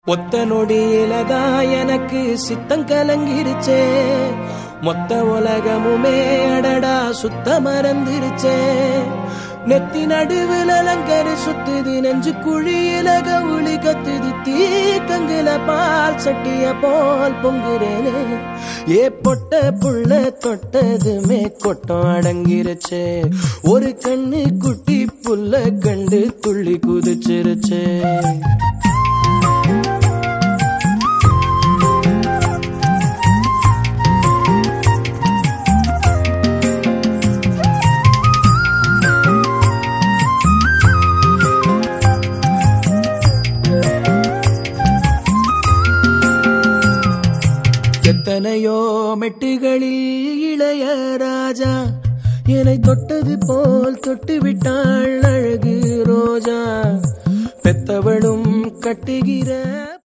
ஒத்த நொடியிலதான் எனக்கு சித்தம் கலங்கிருச்சே மொத்த உலகமுமே அடடா சுத்த மறந்துருச்சே நெத்தி நடுவில் அலங்கரு சுத்துது நெஞ்சு குழியில கவுளி கத்துது தீக்கங்குல பால் சட்டிய போல் பொங்குறேனே ஏ பொட்ட புள்ள தொட்டதுமே கொட்டம் அடங்கிருச்சே ஒரு கண்ணு குட்டி புல்ல கண்டு துள்ளி குதிச்சிருச்சே எத்தனையோ மெட்டுகளில் இளைய ராஜா என்னை தொட்டது போல் தொட்டு விட்டாள் அழகு ரோஜா பெத்தவளும் கட்டுகிற